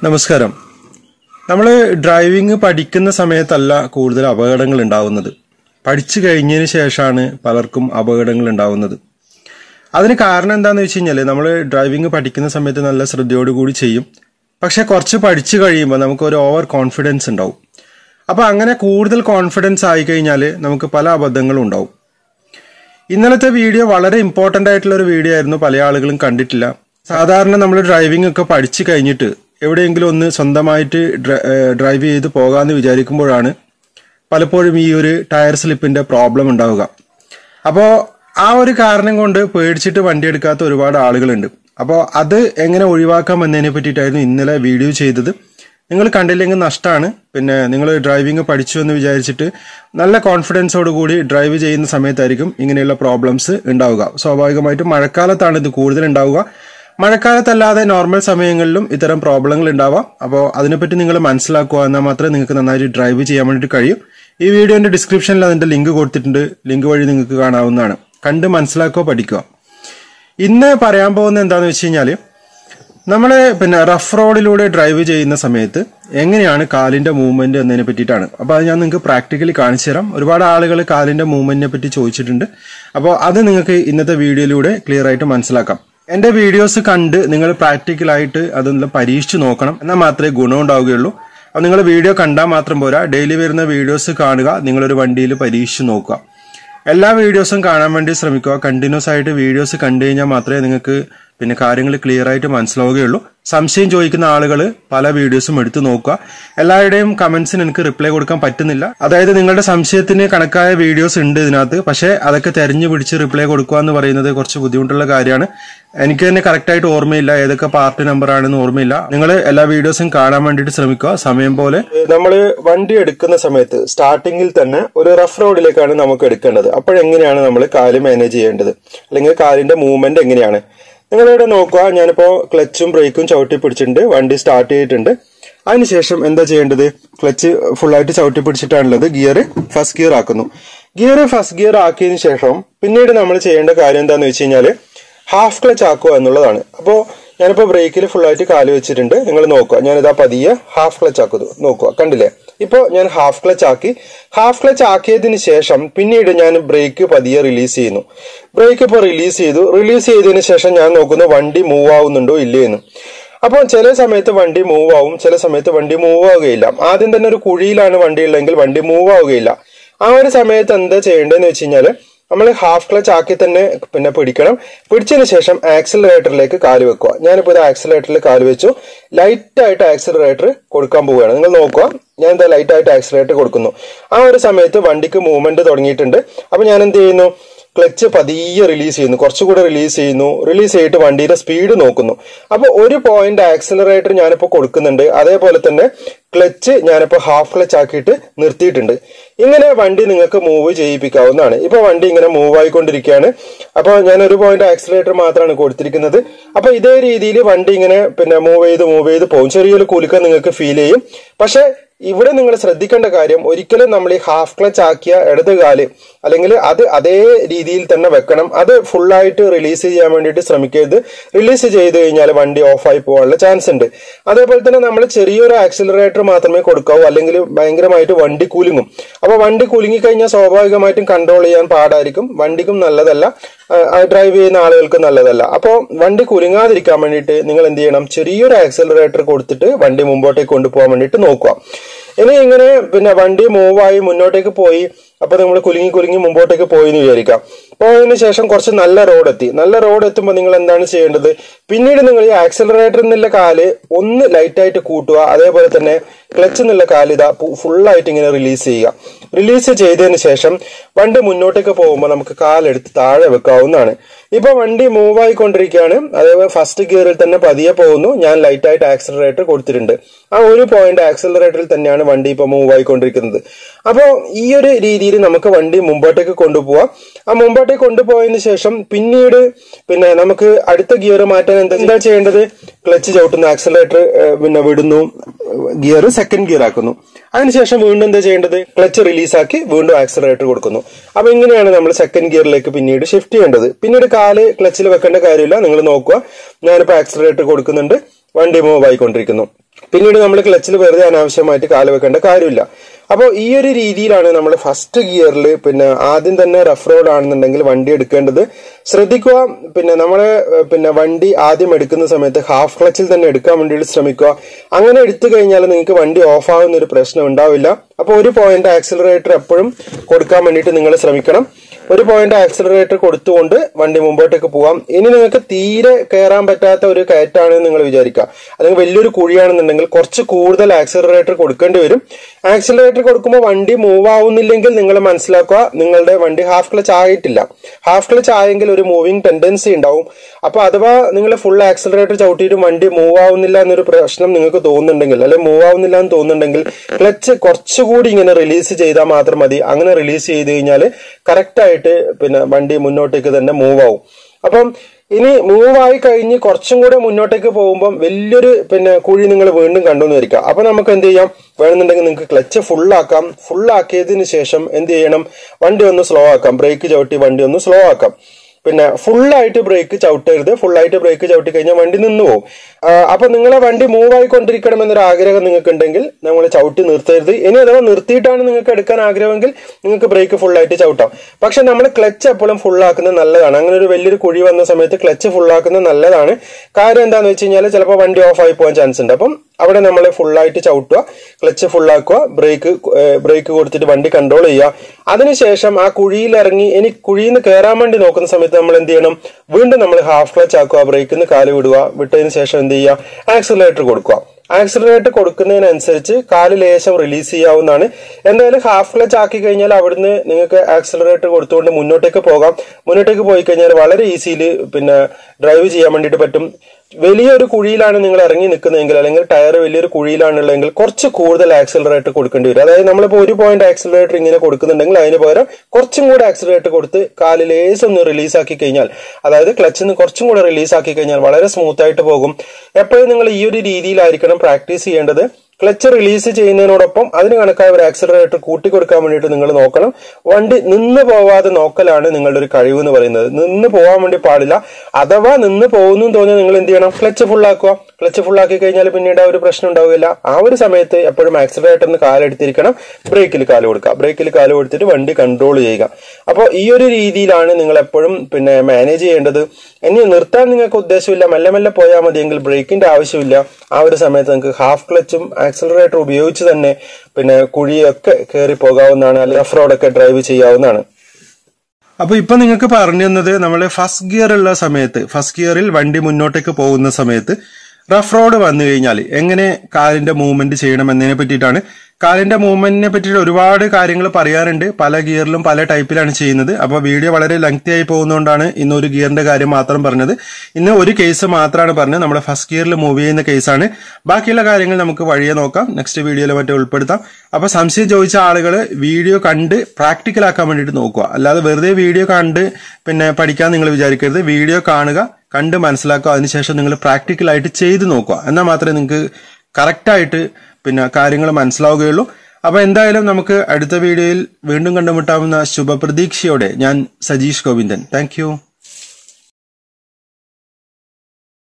നമസ്കാരം നമ്മൾ ഡ്രൈവിംഗ് പഠിക്കുന്ന സമയത്തല്ല കൂടുതൽ അപകടങ്ങൾ ഉണ്ടാവുന്നത് പഠിച്ചു കഴിഞ്ഞതിന് ശേഷമാണ് പലർക്കും അപകടങ്ങൾ ഉണ്ടാവുന്നത് അതിന് കാരണം എന്താണെന്ന് വെച്ച് കഴിഞ്ഞാൽ നമ്മൾ ഡ്രൈവിംഗ് പഠിക്കുന്ന സമയത്ത് നല്ല ശ്രദ്ധയോടുകൂടി ചെയ്യും പക്ഷെ കുറച്ച് പഠിച്ചു കഴിയുമ്പോൾ നമുക്ക് ഒരു ഓവർ കോൺഫിഡൻസ് ഉണ്ടാവും അപ്പോൾ അങ്ങനെ കൂടുതൽ കോൺഫിഡൻസ് ആയി കഴിഞ്ഞാൽ നമുക്ക് പല അബദ്ധങ്ങളും ഉണ്ടാവും ഇന്നലത്തെ വീഡിയോ വളരെ ഇമ്പോർട്ടൻ്റ് ആയിട്ടുള്ള ഒരു വീഡിയോ ആയിരുന്നു പല ആളുകളും കണ്ടിട്ടില്ല സാധാരണ നമ്മൾ ഡ്രൈവിംഗ് ഒക്കെ പഠിച്ചു കഴിഞ്ഞിട്ട് എവിടെയെങ്കിലും ഒന്ന് സ്വന്തമായിട്ട് ഡ്ര- ഏഹ് ഡ്രൈവ് ചെയ്ത് പോകാമെന്ന് വിചാരിക്കുമ്പോഴാണ് പലപ്പോഴും ഈ ഒരു ടയർ സ്ലിപ്പിന്റെ പ്രോബ്ലം ഉണ്ടാവുക അപ്പോൾ ആ ഒരു കാരണം കൊണ്ട് പേടിച്ചിട്ട് വണ്ടി എടുക്കാത്ത ഒരുപാട് ആളുകളുണ്ട് അപ്പോൾ അത് എങ്ങനെ ഒഴിവാക്കാം എന്നതിനെ പറ്റിയിട്ടായിരുന്നു ഇന്നലെ വീഡിയോ ചെയ്തത് നിങ്ങൾ കണ്ടില്ലെങ്കിൽ നഷ്ടമാണ് പിന്നെ നിങ്ങൾ ഡ്രൈവിംഗ് പഠിച്ചു എന്ന് വിചാരിച്ചിട്ട് നല്ല കോൺഫിഡൻസോട് കൂടി ഡ്രൈവ് ചെയ്യുന്ന സമയത്തായിരിക്കും ഇങ്ങനെയുള്ള പ്രോബ്ലംസ് ഉണ്ടാവുക സ്വാഭാവികമായിട്ടും മഴക്കാലത്താണ് ഇത് കൂടുതൽ ഉണ്ടാവുക മഴക്കാലത്തല്ലാതെ നോർമൽ സമയങ്ങളിലും ഇത്തരം പ്രോബ്ലങ്ങൾ ഉണ്ടാവാം അപ്പോൾ അതിനെപ്പറ്റി നിങ്ങൾ മനസ്സിലാക്കുക എന്നാൽ മാത്രമേ നിങ്ങൾക്ക് നന്നായിട്ട് ഡ്രൈവ് ചെയ്യാൻ വേണ്ടിയിട്ട് കഴിയും ഈ വീഡിയോന്റെ ഡിസ്ക്രിപ്ഷനിൽ അതിന്റെ ലിങ്ക് കൊടുത്തിട്ടുണ്ട് ലിങ്ക് വഴി നിങ്ങൾക്ക് കാണാവുന്നതാണ് കണ്ട് മനസ്സിലാക്കുക പഠിക്കുക ഇന്ന് പറയാൻ പോകുന്ന എന്താന്ന് വെച്ച് കഴിഞ്ഞാല് നമ്മള് പിന്നെ റഫ് റോഡിലൂടെ ഡ്രൈവ് ചെയ്യുന്ന സമയത്ത് എങ്ങനെയാണ് കാലിന്റെ മൂവ്മെന്റ് എന്നതിനെ പറ്റിയിട്ടാണ് അപ്പോൾ അത് ഞാൻ നിങ്ങൾക്ക് പ്രാക്ടിക്കലി കാണിച്ചു തരാം ഒരുപാട് ആളുകൾ കാലിന്റെ മൂവ്മെന്റിനെ പറ്റി ചോദിച്ചിട്ടുണ്ട് അപ്പോൾ അത് നിങ്ങൾക്ക് ഇന്നത്തെ വീഡിയോയിലൂടെ ക്ലിയർ ആയിട്ട് മനസ്സിലാക്കാം എന്റെ വീഡിയോസ് കണ്ട് നിങ്ങൾ പ്രാക്ടിക്കലായിട്ട് അതൊന്ന് പരീക്ഷിച്ച് നോക്കണം എന്നാൽ മാത്രമേ ഗുണം ഉണ്ടാവുകയുള്ളൂ അപ്പോൾ നിങ്ങൾ വീഡിയോ കണ്ടാൽ മാത്രം പോരാ ഡെയിലി വരുന്ന വീഡിയോസ് കാണുക നിങ്ങളൊരു വണ്ടിയിൽ പരീക്ഷിച്ച് നോക്കുക എല്ലാ വീഡിയോസും കാണാൻ വേണ്ടി ശ്രമിക്കുക കണ്ടിന്യൂസ് ആയിട്ട് വീഡിയോസ് കണ്ടു കഴിഞ്ഞാൽ മാത്രമേ നിങ്ങൾക്ക് പിന്നെ കാര്യങ്ങൾ ക്ലിയർ ആയിട്ട് മനസ്സിലാവുകയുള്ളൂ സംശയം ചോദിക്കുന്ന ആളുകൾ പല വീഡിയോസും എടുത്തു നോക്കുക എല്ലാവരുടെയും കമന്റ്സിന് എനിക്ക് റിപ്ലൈ കൊടുക്കാൻ പറ്റുന്നില്ല അതായത് നിങ്ങളുടെ സംശയത്തിന് കണക്കായ വീഡിയോസ് ഉണ്ട് ഇതിനകത്ത് പക്ഷേ അതൊക്കെ തെരഞ്ഞു പിടിച്ച് റിപ്ലൈ കൊടുക്കുക എന്ന് പറയുന്നത് കുറച്ച് ബുദ്ധിമുട്ടുള്ള കാര്യമാണ് എനിക്ക് തന്നെ കറക്റ്റ് ആയിട്ട് ഓർമ്മയില്ല ഏതൊക്കെ പാർട്ടി നമ്പർ ആണെന്ന് ഓർമ്മയില്ല നിങ്ങൾ എല്ലാ വീഡിയോസും കാണാൻ വേണ്ടിയിട്ട് ശ്രമിക്കുക സമയം പോലെ നമ്മൾ വണ്ടി എടുക്കുന്ന സമയത്ത് സ്റ്റാർട്ടിങ്ങിൽ തന്നെ ഒരു റഫ് റോഡിലേക്കാണ് നമുക്ക് എടുക്കേണ്ടത് അപ്പോഴെങ്ങനെയാണ് നമ്മൾ കാല് മാനേജ് ചെയ്യേണ്ടത് അല്ലെങ്കിൽ കാലിന്റെ മൂവ്മെന്റ് എങ്ങനെയാണ് നിങ്ങളിവിടെ നോക്കുക ഞാനിപ്പോ ക്ലച്ചും ബ്രേക്കും ചവിട്ടി പിടിച്ചിട്ടുണ്ട് വണ്ടി സ്റ്റാർട്ട് ചെയ്തിട്ടുണ്ട് അതിനുശേഷം എന്താ ചെയ്യേണ്ടത് ക്ലച്ച് ഫുള്ളായിട്ട് ചവിട്ടി പിടിച്ചിട്ടാണുള്ളത് ഗിയർ ഫസ്റ്റ് ഗിയർ ആക്കുന്നു ഗിയർ ഫസ്റ്റ് ഗിയർ ആക്കിയതിനു ശേഷം പിന്നീട് നമ്മൾ ചെയ്യേണ്ട കാര്യം എന്താന്ന് വെച്ച് കഴിഞ്ഞാല് ഹാഫ് ക്ലച്ച് ആക്കുക എന്നുള്ളതാണ് അപ്പോൾ ഞാനിപ്പോൾ ബ്രേക്കിൽ ഫുള്ളായിട്ട് കാല് വെച്ചിട്ടുണ്ട് നിങ്ങൾ നോക്കുക ഞാനിതാ പതിയെ ഹാഫ് ക്ലച്ച് ആക്കുന്നു നോക്കുക കണ്ടില്ലേ ഇപ്പോൾ ഞാൻ ഹാഫ് ക്ലച്ച് ആക്കി ഹാഫ് ക്ലച്ച് ആക്കിയതിന് ശേഷം പിന്നീട് ഞാൻ ബ്രേക്ക് പതിയെ റിലീസ് ചെയ്യുന്നു ബ്രേക്ക് ഇപ്പോൾ റിലീസ് ചെയ്തു റിലീസ് ചെയ്തതിന് ശേഷം ഞാൻ നോക്കുന്നു വണ്ടി മൂവ് ആവുന്നുണ്ടോ ഇല്ലേ എന്ന് അപ്പോൾ ചില സമയത്ത് വണ്ടി മൂവ് ആവും ചില സമയത്ത് വണ്ടി മൂവ് ആവുകയില്ല ആദ്യം തന്നെ ഒരു കുഴിയിലാണ് വണ്ടി ഉള്ളെങ്കിൽ വണ്ടി മൂവ് ആവുകയില്ല ആ ഒരു സമയത്ത് എന്താ ചെയ്യേണ്ടതെന്ന് വെച്ച് കഴിഞ്ഞാൽ നമ്മൾ ഹാഫ് ക്ലച്ച് ആക്കി തന്നെ പിന്നെ പിടിക്കണം പിടിച്ചതിന് ശേഷം ആക്സിലറേറ്ററിലേക്ക് കാല് വെക്കുക ഞാനിപ്പോൾ ഇത് ആക്സിലറേറ്ററിൽ കാല് വെച്ചു ലൈറ്റ് ആയിട്ട് ആക്സിലറേറ്റർ കൊടുക്കാൻ പോവുകയാണ് നിങ്ങൾ നോക്കുക ഞാൻ എന്താ ലൈറ്റ് ആയിട്ട് ആക്സിലറേറ്റർ കൊടുക്കുന്നു ആ ഒരു സമയത്ത് വണ്ടിക്ക് മൂവ്മെന്റ് തുടങ്ങിയിട്ടുണ്ട് അപ്പൊ ഞാൻ എന്ത് ചെയ്യുന്നു ക്ലച്ച് പതിയെ റിലീസ് ചെയ്യുന്നു കുറച്ചുകൂടെ റിലീസ് ചെയ്യുന്നു റിലീസ് ചെയ്തിട്ട് വണ്ടിയുടെ സ്പീഡ് നോക്കുന്നു അപ്പോൾ ഒരു പോയിന്റ് ആക്സിലറേറ്റർ ഞാനിപ്പോൾ കൊടുക്കുന്നുണ്ട് അതേപോലെ തന്നെ ക്ലച്ച് ഞാനിപ്പോൾ ഹാഫ് ക്ലച്ച് ആക്കിയിട്ട് നിർത്തിയിട്ടുണ്ട് ഇങ്ങനെ വണ്ടി നിങ്ങൾക്ക് മൂവ് ചെയ്യിപ്പിക്കാവുന്നതാണ് ഇപ്പൊ വണ്ടി ഇങ്ങനെ മൂവ് ആയിക്കൊണ്ടിരിക്കുകയാണ് അപ്പോൾ ഞാൻ ഒരു പോയിന്റ് ആക്സിലേറ്റർ മാത്രമാണ് കൊടുത്തിരിക്കുന്നത് അപ്പൊ ഇതേ രീതിയിൽ വണ്ടി ഇങ്ങനെ പിന്നെ മൂവ് ചെയ്ത് മൂവ് ചെയ്ത് പോകും ചെറിയൊരു കുലുക്കം നിങ്ങൾക്ക് ഫീൽ ചെയ്യും പക്ഷെ ഇവിടെ നിങ്ങൾ ശ്രദ്ധിക്കേണ്ട കാര്യം ഒരിക്കലും നമ്മൾ ഈ ഹാഫ് ക്ലച്ച് ആക്കിയ ഇടത് കാല് അല്ലെങ്കിൽ അത് അതേ രീതിയിൽ തന്നെ വെക്കണം അത് ഫുള്ളായിട്ട് റിലീസ് ചെയ്യാൻ വേണ്ടിയിട്ട് ശ്രമിക്കരുത് റിലീസ് ചെയ്ത് കഴിഞ്ഞാൽ വണ്ടി ഓഫായി പോകാനുള്ള ചാൻസ് ഉണ്ട് അതേപോലെ തന്നെ നമ്മൾ ചെറിയൊരു ആക്സിലറേറ്റർ മാത്രമേ കൊടുക്കാവൂ അല്ലെങ്കിൽ ഭയങ്കരമായിട്ട് വണ്ടി കുലുങ്ങും അപ്പൊ വണ്ടി കുലുങ്ങി കഴിഞ്ഞാൽ സ്വാഭാവികമായിട്ടും കൺട്രോൾ ചെയ്യാൻ പാടായിരിക്കും വണ്ടിക്കും നല്ലതല്ല ഡ്രൈവ് ചെയ്യുന്ന ആളുകൾക്ക് നല്ലതല്ല അപ്പോൾ വണ്ടി കുലുങ്ങാതിരിക്കാൻ വേണ്ടിയിട്ട് നിങ്ങൾ എന്ത് ചെയ്യണം ചെറിയൊരു ആക്സിലറേറ്റർ കൊടുത്തിട്ട് വണ്ടി മുമ്പോട്ടേക്ക് കൊണ്ടുപോകാൻ വേണ്ടിയിട്ട് നോക്കുക ഇനി ഇങ്ങനെ പിന്നെ വണ്ടി മൂവായി മുന്നോട്ടേക്ക് പോയി അപ്പൊ നമ്മൾ കുലുങ്ങി കുലുങ്ങി മുമ്പോട്ടേക്ക് പോയി എന്ന് വിചാരിക്കാം പോയതിനു ശേഷം കുറച്ച് നല്ല റോഡ് എത്തി നല്ല റോഡ് എത്തുമ്പോൾ നിങ്ങൾ എന്താണ് ചെയ്യേണ്ടത് പിന്നീട് നിങ്ങൾ ഈ ആക്സിലറേറ്റർ എന്നുള്ള കാല് ഒന്ന് ലൈറ്റായിട്ട് കൂട്ടുക അതേപോലെ തന്നെ ക്ലച്ച് എന്നുള്ള കാല് ഇതാ ഫുള്ളായിട്ട് ഇങ്ങനെ റിലീസ് ചെയ്യുക റിലീസ് ചെയ്തതിന് ശേഷം വണ്ടി മുന്നോട്ടേക്ക് പോകുമ്പോൾ നമുക്ക് കാലെടുത്ത് താഴെ വെക്കാവുന്നതാണ് ഇപ്പൊ വണ്ടി മൂവ് ആയിക്കൊണ്ടിരിക്കുകയാണ് അതേപോലെ ഫസ്റ്റ് ഗിയറിൽ തന്നെ പതിയെ പോകുന്നു ഞാൻ ലൈറ്റായിട്ട് ആക്സിലറേറ്റർ കൊടുത്തിട്ടുണ്ട് ആ ഒരു പോയിന്റ് ആക്സിലറേറ്ററിൽ തന്നെയാണ് വണ്ടി ഇപ്പൊ മൂവ് ആയിക്കൊണ്ടിരിക്കുന്നത് അപ്പോൾ ഈ ഒരു രീതിയിൽ നമുക്ക് വണ്ടി മുമ്പോട്ടേക്ക് കൊണ്ടുപോവാം ആ മുമ്പോട്ടേക്ക് കൊണ്ടുപോയതിനു ശേഷം പിന്നീട് പിന്നെ നമുക്ക് അടുത്ത ഗിയർ മാറ്റാൻ എന്താ എന്താ ചെയ്യേണ്ടത് ക്ലച്ച് ചവിട്ടുന്നു ആക്സിലറേറ്റർ പിന്നെ വിടുന്നു ഗിയർ സെക്കൻഡ് ഗിയർ ആക്കുന്നു അതിനുശേഷം വീണ്ടും എന്താ ചെയ്യേണ്ടത് ക്ലച്ച് റിലീസാക്കി വീണ്ടും ആക്സിലറേറ്റർ കൊടുക്കുന്നു അപ്പൊ ഇങ്ങനെയാണ് നമ്മൾ സെക്കൻഡ് ഗിയറിലേക്ക് പിന്നീട് ഷിഫ്റ്റ് ചെയ്യേണ്ടത് പിന്നീട് കാല് ക്ലച്ചിൽ വെക്കേണ്ട കാര്യമില്ല നിങ്ങൾ നോക്കുക ഞാനിപ്പോൾ ആക്സിലറേറ്റർ കൊടുക്കുന്നുണ്ട് വണ്ടി മൂവ് ആയിക്കൊണ്ടിരിക്കുന്നു പിന്നീട് നമ്മൾ ക്ലച്ചിൽ വെറുതെ അനാവശ്യമായിട്ട് കാല് വെക്കേണ്ട കാര്യമില്ല അപ്പോൾ ഈ ഒരു രീതിയിലാണ് നമ്മൾ ഫസ്റ്റ് ഗിയറിൽ പിന്നെ ആദ്യം തന്നെ റഫ് റോഡ് ആണെന്നുണ്ടെങ്കിൽ വണ്ടി എടുക്കേണ്ടത് ശ്രദ്ധിക്കുക പിന്നെ നമ്മൾ പിന്നെ വണ്ടി ആദ്യം എടുക്കുന്ന സമയത്ത് ഹാഫ് ക്ലച്ചിൽ തന്നെ എടുക്കാൻ വേണ്ടിയിട്ട് ശ്രമിക്കുക അങ്ങനെ എടുത്തു കഴിഞ്ഞാൽ നിങ്ങൾക്ക് വണ്ടി ഓഫ് ആവുന്ന ഒരു പ്രശ്നം ഉണ്ടാവില്ല അപ്പോൾ ഒരു പോയിന്റ് ആക്സിലറേറ്റർ എപ്പോഴും കൊടുക്കാൻ വേണ്ടിയിട്ട് നിങ്ങൾ ശ്രമിക്കണം ഒരു പോയിന്റ് ആക്സിലറേറ്റർ കൊടുത്തുകൊണ്ട് വണ്ടി മുമ്പോട്ടേക്ക് പോവാം ഇനി നിങ്ങൾക്ക് തീരെ കയറാൻ പറ്റാത്ത ഒരു കയറ്റാണെന്ന് നിങ്ങൾ വിചാരിക്കുക അല്ലെങ്കിൽ വലിയൊരു കുഴിയാണെന്നുണ്ടെങ്കിൽ കുറച്ച് കൂടുതൽ ആക്സിലറേറ്റർ കൊടുക്കേണ്ടി വരും ആക്സിലറേറ്റർ കൊടുക്കുമ്പോൾ വണ്ടി മൂവ് ആവുന്നില്ലെങ്കിൽ നിങ്ങൾ മനസ്സിലാക്കുക നിങ്ങളുടെ വണ്ടി ഹാഫ് ക്ലച്ച് ആയിട്ടില്ല ഹാഫ് ക്ലച്ച് ആയെങ്കിൽ ഒരു മൂവിങ് ടെൻഡൻസി ഉണ്ടാവും അപ്പൊ അഥവാ നിങ്ങൾ ഫുൾ ആക്സിലറേറ്റർ ചവിട്ടിയിട്ടും വണ്ടി മൂവ് ആവുന്നില്ല എന്നൊരു പ്രശ്നം നിങ്ങൾക്ക് തോന്നുന്നുണ്ടെങ്കിൽ അല്ലെങ്കിൽ മൂവ് ആവുന്നില്ല എന്ന് തോന്നുന്നുണ്ടെങ്കിൽ ക്ലച്ച് കുറച്ചുകൂടി ഇങ്ങനെ റിലീസ് ചെയ്താൽ മാത്രം മതി അങ്ങനെ റിലീസ് ചെയ്ത് കഴിഞ്ഞാൽ കറക്റ്റ് ആയിട്ട് പിന്നെ വണ്ടി മുന്നോട്ടേക്ക് തന്നെ മൂവ് ആവും അപ്പം ഇനി മൂവ് ആയി കഴിഞ്ഞ് കുറച്ചും കൂടെ മുന്നോട്ടേക്ക് പോകുമ്പോൾ വലിയൊരു പിന്നെ കുഴി നിങ്ങൾ വീണ്ടും കണ്ടുവന്ന് വരിക അപ്പൊ നമുക്ക് എന്ത് ചെയ്യാം വേണമെന്നുണ്ടെങ്കിൽ നിങ്ങൾക്ക് ക്ലച്ച് ഫുള്ളാക്കാം ഫുള്ളാക്കിയതിന് ശേഷം എന്ത് ചെയ്യണം വണ്ടി ഒന്ന് സ്ലോ ആക്കാം ബ്രേക്ക് ചവിട്ടി വണ്ടി ഒന്ന് സ്ലോ ആക്കാം പിന്നെ ഫുള്ളായിട്ട് ബ്രേക്ക് ചവിട്ടരുത് ഫുള്ളായിട്ട് ബ്രേക്ക് ചവിട്ടി കഴിഞ്ഞാൽ വണ്ടി നിന്ന് പോകും അപ്പൊ നിങ്ങളെ വണ്ടി മൂവ് ആയിക്കൊണ്ടിരിക്കണം എന്നൊരു ആഗ്രഹം നിങ്ങൾക്ക് ഉണ്ടെങ്കിൽ നമ്മൾ ചവിട്ടി നിർത്തരുത് ഇനി അഥവാ നിർത്തിയിട്ടാണ് നിങ്ങൾക്ക് എടുക്കാൻ ആഗ്രഹമെങ്കിൽ നിങ്ങൾക്ക് ബ്രേക്ക് ഫുള്ളായിട്ട് ചവിട്ടാം പക്ഷെ നമ്മൾ ക്ലച്ച് എപ്പോഴും ഫുള്ളാക്കുന്നത് നല്ലതാണ് അങ്ങനെ ഒരു വലിയൊരു കുഴി വന്ന സമയത്ത് ക്ലച്ച് ഫുള്ളാക്കുന്നത് നല്ലതാണ് കാര്യം എന്താണെന്ന് വെച്ച് കഴിഞ്ഞാൽ ചിലപ്പോൾ വണ്ടി ഓഫ് ആയി പോകാൻ ചാൻസ് ഉണ്ട് അപ്പം അവിടെ നമ്മൾ ഫുള്ളായിട്ട് ചവിട്ടുക ക്ലച്ച് ഫുള്ളാക്കുക ബ്രേക്ക് ബ്രേക്ക് കൊടുത്തിട്ട് വണ്ടി കൺട്രോൾ ചെയ്യുക അതിനുശേഷം ആ കുഴിയിൽ ഇറങ്ങി ഇനി കുഴിയിൽ നിന്ന് കയറാൻ വേണ്ടി നോക്കുന്ന സമയത്ത് നമ്മൾ എന്ത് ചെയ്യണം വീണ്ടും നമ്മൾ ഹാഫ് ക്ലച്ച് ആക്കുക ബ്രേക്കിൽ നിന്ന് കാല് വിടുക വിട്ടതിന് ശേഷം എന്ത് ചെയ്യുക ആക്സിലറേറ്റർ കൊടുക്കുക ആക്സിലറേറ്റർ കൊടുക്കുന്നതിനനുസരിച്ച് കാല് ലേശം റിലീസ് ചെയ്യാവുന്നതാണ് എന്തായാലും ഹാഫ് ക്ലച്ച് ആക്കി കഴിഞ്ഞാൽ അവിടുന്ന് നിങ്ങൾക്ക് ആക്സിലറേറ്റർ കൊടുത്തുകൊണ്ട് മുന്നോട്ടേക്ക് പോകാം മുന്നോട്ടേക്ക് പോയി കഴിഞ്ഞാൽ വളരെ ഈസിയിൽ പിന്നെ ഡ്രൈവ് ചെയ്യാൻ വേണ്ടിയിട്ട് പറ്റും വലിയൊരു കുഴിയിലാണ് നിങ്ങൾ ഇറങ്ങി നിൽക്കുന്നതെങ്കിൽ അല്ലെങ്കിൽ ടയർ വലിയൊരു കുഴിയിലാണുള്ളതെങ്കിൽ കുറച്ച് കൂടുതൽ ആക്സിലറേറ്റർ കൊടുക്കേണ്ടി വരും അതായത് നമ്മളിപ്പോൾ ഒരു പോയിന്റ് ആക്സിലറേറ്റർ ഇങ്ങനെ കൊടുക്കുന്നുണ്ടെങ്കിൽ അതിന് പകരം കുറച്ചും കൂടെ ആക്സിലറേറ്റർ കൊടുത്ത് കാല് ലേസ് ഒന്ന് റിലീസ് ആക്കി കഴിഞ്ഞാൽ അതായത് ക്ലച്ചിൽ നിന്ന് കുറച്ചും കൂടെ റിലീസ് ആക്കി കഴിഞ്ഞാൽ വളരെ സ്മൂത്ത് ആയിട്ട് പോകും എപ്പോഴും നിങ്ങൾ ഈ ഒരു രീതിയിലായിരിക്കണം പ്രാക്ടീസ് ചെയ്യേണ്ടത് ക്ലച്ച് റിലീസ് ചെയ്യുന്നതിനോടൊപ്പം അതിന് കണക്കായ ഒരു ആക്സിലറേറ്റർ കൂട്ടി കൊടുക്കാൻ വേണ്ടിയിട്ട് നിങ്ങൾ നോക്കണം വണ്ടി നിന്ന് പോവാതെ നോക്കലാണ് നിങ്ങളുടെ ഒരു കഴിവ് എന്ന് പറയുന്നത് നിന്ന് പോകാൻ വേണ്ടി പാടില്ല അഥവാ നിന്ന് പോകുന്നു തോന്നിയാൽ നിങ്ങൾ എന്ത് ചെയ്യണം ക്ലച്ച് ഫുള്ളാക്കുക ക്ലച്ച് ഫുള്ളാക്കി കഴിഞ്ഞാൽ പിന്നീട് ആ ഒരു പ്രശ്നം ഉണ്ടാവില്ല ആ ഒരു സമയത്ത് എപ്പോഴും ആക്സിലറേറ്ററിന് കാലെടുത്തിരിക്കണം ബ്രേക്കിൽ കാല് കൊടുക്കുക ബ്രേക്കിൽ കാല് കൊടുത്തിട്ട് വണ്ടി കൺട്രോൾ ചെയ്യുക അപ്പോൾ ഈ ഒരു രീതിയിലാണ് നിങ്ങൾ എപ്പോഴും പിന്നെ മാനേജ് ചെയ്യേണ്ടത് ഇനി നിർത്താൻ നിങ്ങൾക്ക് ഉദ്ദേശമില്ല മെല്ലെ മെല്ലെ പോയാൽ മതിയെങ്കിൽ ബ്രേക്കിന്റെ ആവശ്യമില്ല ആ ഒരു സമയത്ത് നിങ്ങൾക്ക് ഹാഫ് ക്ലച്ചും ആക്സിലറേറ്റർ ഉപയോഗിച്ച് തന്നെ പിന്നെ കുഴിയൊക്കെ കയറി പോകാവുന്നതാണ് അല്ലെങ്കിൽ ഓഫ് റോഡൊക്കെ ഡ്രൈവ് ചെയ്യാവുന്നതാണ് അപ്പൊ ഇപ്പൊ നിങ്ങൾക്ക് പറഞ്ഞു തന്നത് നമ്മൾ ഫസ്റ്റ് ഗിയർ ഉള്ള സമയത്ത് ഫസ്റ്റ് ഗിയറിൽ വണ്ടി മുന്നോട്ടേക്ക് പോകുന്ന സമയത്ത് റഫ് റോഡ് വന്നു കഴിഞ്ഞാൽ എങ്ങനെ കാലിന്റെ മൂവ്മെന്റ് ചെയ്യണം എന്നതിനെ പറ്റിയിട്ടാണ് കാലിന്റെ മൂവ്മെന്റിനെ പറ്റിയിട്ട് ഒരുപാട് കാര്യങ്ങൾ പറയാറുണ്ട് പല ഗിയറിലും പല ടൈപ്പിലാണ് ചെയ്യുന്നത് അപ്പോൾ വീഡിയോ വളരെ ലെങ്തി ആയി പോകുന്നതുകൊണ്ടാണ് ഇന്ന് ഒരു ഗിയറിന്റെ കാര്യം മാത്രം പറഞ്ഞത് ഇന്ന് ഒരു കേസ് മാത്രമാണ് പറഞ്ഞത് നമ്മുടെ ഫസ്റ്റ് ഗിയറിൽ മൂവ് ചെയ്യുന്ന കേസാണ് ബാക്കിയുള്ള കാര്യങ്ങൾ നമുക്ക് വഴിയെ നോക്കാം നെക്സ്റ്റ് വീഡിയോയിൽ മറ്റേ ഉൾപ്പെടുത്താം അപ്പൊ സംശയം ചോദിച്ച ആളുകൾ വീഡിയോ കണ്ട് പ്രാക്ടിക്കൽ ആക്കാൻ വേണ്ടിയിട്ട് നോക്കുക അല്ലാതെ വെറുതെ വീഡിയോ കണ്ട് പിന്നെ പഠിക്കാൻ നിങ്ങൾ വിചാരിക്കരുത് വീഡിയോ കാണുക കണ്ട് മനസ്സിലാക്കുക അതിനുശേഷം നിങ്ങൾ പ്രാക്ടിക്കലായിട്ട് ചെയ്ത് നോക്കുക എന്നാൽ മാത്രമേ നിങ്ങൾക്ക് കറക്റ്റായിട്ട് പിന്നെ കാര്യങ്ങൾ മനസ്സിലാവുകയുള്ളൂ അപ്പൊ എന്തായാലും നമുക്ക് അടുത്ത വീഡിയോയിൽ വീണ്ടും കണ്ടുമുട്ടാവുന്ന ശുഭപ്രതീക്ഷയോടെ ഞാൻ സജീഷ് ഗോവിന്ദൻ താങ്ക്